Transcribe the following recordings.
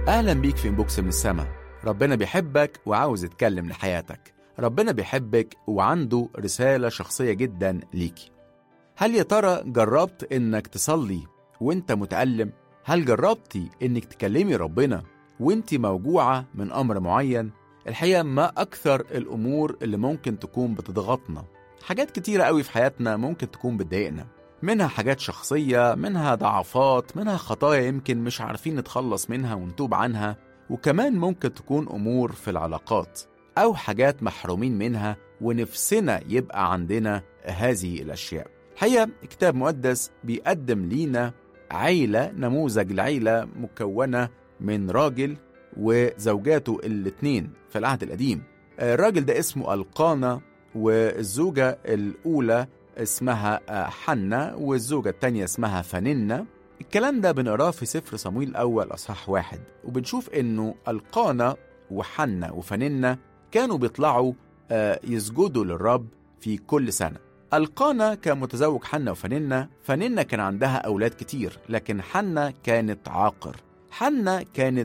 أهلا بيك في إنبوكس من السما ربنا بيحبك وعاوز يتكلم لحياتك ربنا بيحبك وعنده رسالة شخصية جدا ليكي هل يا ترى جربت إنك تصلي وإنت متألم؟ هل جربتي إنك تكلمي ربنا وإنت موجوعة من أمر معين؟ الحقيقة ما أكثر الأمور اللي ممكن تكون بتضغطنا حاجات كتيرة قوي في حياتنا ممكن تكون بتضايقنا منها حاجات شخصية منها ضعفات منها خطايا يمكن مش عارفين نتخلص منها ونتوب عنها وكمان ممكن تكون أمور في العلاقات أو حاجات محرومين منها ونفسنا يبقى عندنا هذه الأشياء الحقيقة كتاب مقدس بيقدم لينا عيلة نموذج لعيلة مكونة من راجل وزوجاته الاتنين في العهد القديم الراجل ده اسمه القانا والزوجة الأولى اسمها حنة والزوجة التانية اسمها فننة الكلام ده بنقراه في سفر صمويل الأول أصحاح واحد وبنشوف إنه القانا وحنة وفننة كانوا بيطلعوا يسجدوا للرب في كل سنة القانا كان متزوج حنة وفننة فننة كان عندها أولاد كتير لكن حنة كانت عاقر حنة كانت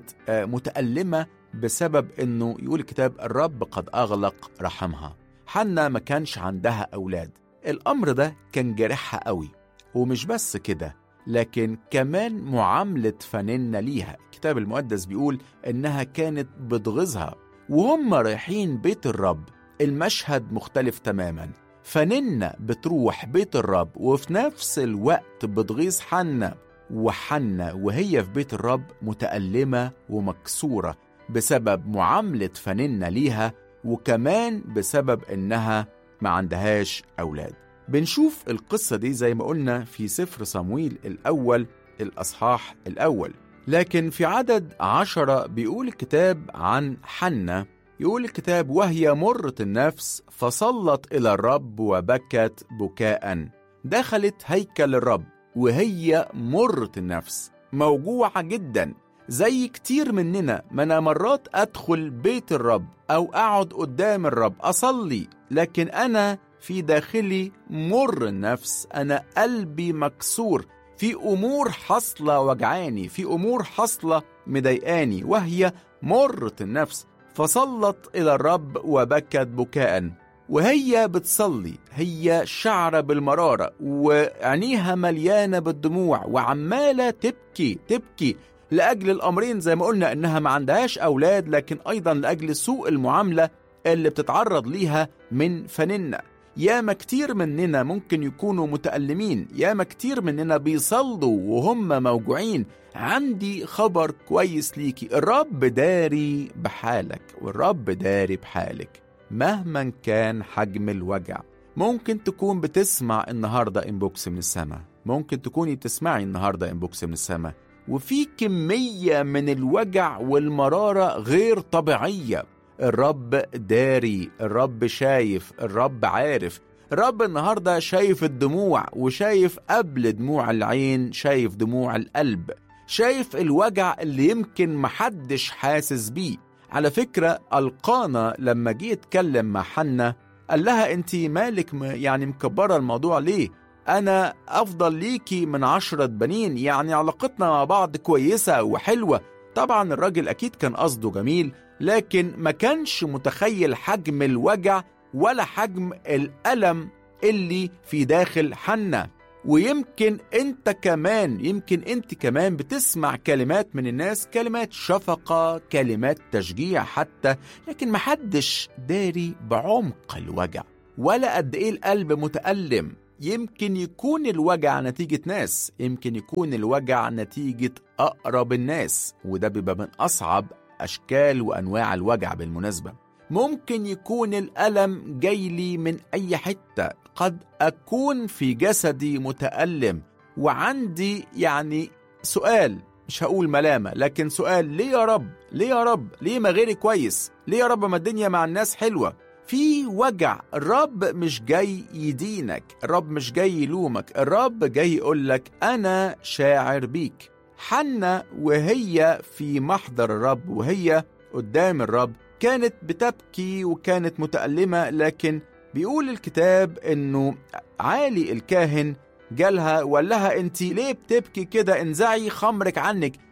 متألمة بسبب إنه يقول الكتاب الرب قد أغلق رحمها حنة ما كانش عندها أولاد الأمر ده كان جارحها قوي ومش بس كده لكن كمان معاملة فننة ليها الكتاب المقدس بيقول إنها كانت بتغيظها وهم رايحين بيت الرب المشهد مختلف تماما فننة بتروح بيت الرب وفي نفس الوقت بتغيظ حنة وحنة وهي في بيت الرب متألمة ومكسورة بسبب معاملة فننة ليها وكمان بسبب إنها ما عندهاش أولاد بنشوف القصة دي زي ما قلنا في سفر صمويل الأول الأصحاح الأول لكن في عدد عشرة بيقول الكتاب عن حنة يقول الكتاب وهي مرة النفس فصلت إلى الرب وبكت بكاء دخلت هيكل الرب وهي مرة النفس موجوعة جدا زي كتير مننا ما أنا مرات أدخل بيت الرب أو أقعد قدام الرب أصلي لكن أنا في داخلي مر النفس أنا قلبي مكسور في أمور حصلة وجعاني في أمور حصلة مضايقاني وهي مرة النفس فصلت إلى الرب وبكت بكاء وهي بتصلي هي شعرة بالمرارة وعينيها مليانة بالدموع وعمالة تبكي تبكي لأجل الأمرين زي ما قلنا إنها ما عندهاش أولاد لكن أيضا لأجل سوء المعاملة اللي بتتعرض ليها من فننة ياما كتير مننا ممكن يكونوا متألمين ياما كتير مننا بيصلوا وهم موجوعين عندي خبر كويس ليكي الرب داري بحالك والرب داري بحالك مهما كان حجم الوجع ممكن تكون بتسمع النهارده انبوكس من السماء ممكن تكوني بتسمعي النهارده انبوكس من السماء وفي كمية من الوجع والمرارة غير طبيعية الرب داري الرب شايف الرب عارف الرب النهارده شايف الدموع وشايف قبل دموع العين شايف دموع القلب شايف الوجع اللي يمكن محدش حاسس بيه على فكرة القانا لما جه يتكلم مع حنة قال لها انت مالك يعني مكبرة الموضوع ليه أنا أفضل ليكي من عشرة بنين يعني علاقتنا مع بعض كويسة وحلوة طبعا الراجل أكيد كان قصده جميل لكن ما كانش متخيل حجم الوجع ولا حجم الألم اللي في داخل حنة ويمكن انت كمان يمكن انت كمان بتسمع كلمات من الناس كلمات شفقة كلمات تشجيع حتى لكن محدش داري بعمق الوجع ولا قد ايه القلب متألم يمكن يكون الوجع نتيجة ناس يمكن يكون الوجع نتيجة أقرب الناس وده بيبقى من أصعب أشكال وأنواع الوجع بالمناسبة ممكن يكون الألم جاي لي من أي حتة قد أكون في جسدي متألم وعندي يعني سؤال مش هقول ملامة لكن سؤال ليه يا رب ليه يا رب ليه ما غيري كويس ليه يا رب ما الدنيا مع الناس حلوة في وجع الرب مش جاي يدينك الرب مش جاي يلومك الرب جاي يقولك أنا شاعر بيك حنة وهي في محضر الرب وهي قدام الرب كانت بتبكي وكانت متألمة لكن بيقول الكتاب انه عالي الكاهن جالها وقال لها انت ليه بتبكي كده انزعي خمرك عنك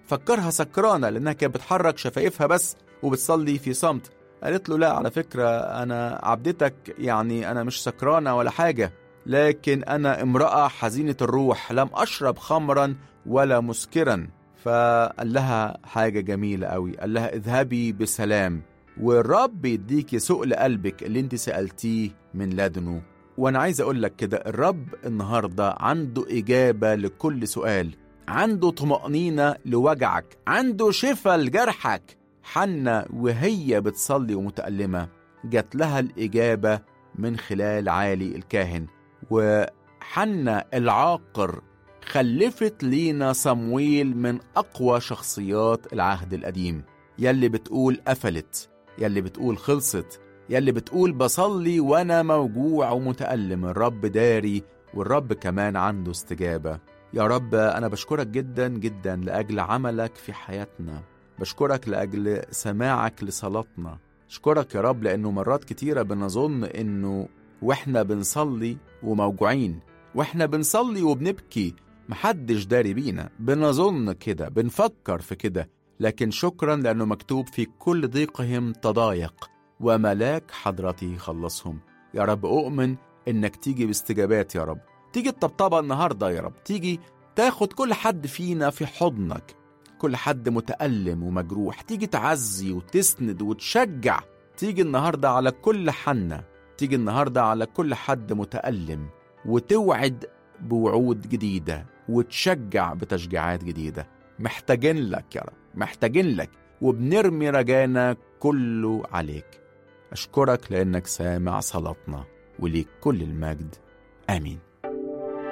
فكرها سكرانة لأنها كانت بتحرك شفايفها بس وبتصلي في صمت قالت له لا على فكرة أنا عبدتك يعني أنا مش سكرانة ولا حاجة لكن أنا امرأة حزينة الروح لم أشرب خمرا ولا مسكرا فقال لها حاجة جميلة قوي قال لها اذهبي بسلام والرب يديكي سؤل قلبك اللي انت سألتيه من لدنه وانا عايز اقول لك كده الرب النهاردة عنده إجابة لكل سؤال عنده طمأنينة لوجعك عنده شفاء لجرحك حنة وهي بتصلي ومتألمة جات لها الإجابة من خلال عالي الكاهن وحنة العاقر خلفت لينا صمويل من أقوى شخصيات العهد القديم يلي بتقول قفلت يلي بتقول خلصت يلي بتقول بصلي وأنا موجوع ومتألم الرب داري والرب كمان عنده استجابة يا رب أنا بشكرك جدا جدا لأجل عملك في حياتنا بشكرك لأجل سماعك لصلاتنا أشكرك يا رب لأنه مرات كتيرة بنظن إنه وإحنا بنصلي وموجوعين وإحنا بنصلي وبنبكي محدش داري بينا بنظن كده بنفكر في كده لكن شكرا لأنه مكتوب في كل ضيقهم تضايق وملاك حضرتي خلصهم يا رب أؤمن إنك تيجي باستجابات يا رب تيجي الطبطبة النهاردة يا رب تيجي تاخد كل حد فينا في حضنك كل حد متألم ومجروح تيجي تعزي وتسند وتشجع تيجي النهاردة على كل حنة تيجي النهاردة على كل حد متألم وتوعد بوعود جديدة وتشجع بتشجيعات جديدة محتاجين لك يا رب محتاجين لك وبنرمي رجانا كله عليك أشكرك لأنك سامع صلاتنا وليك كل المجد آمين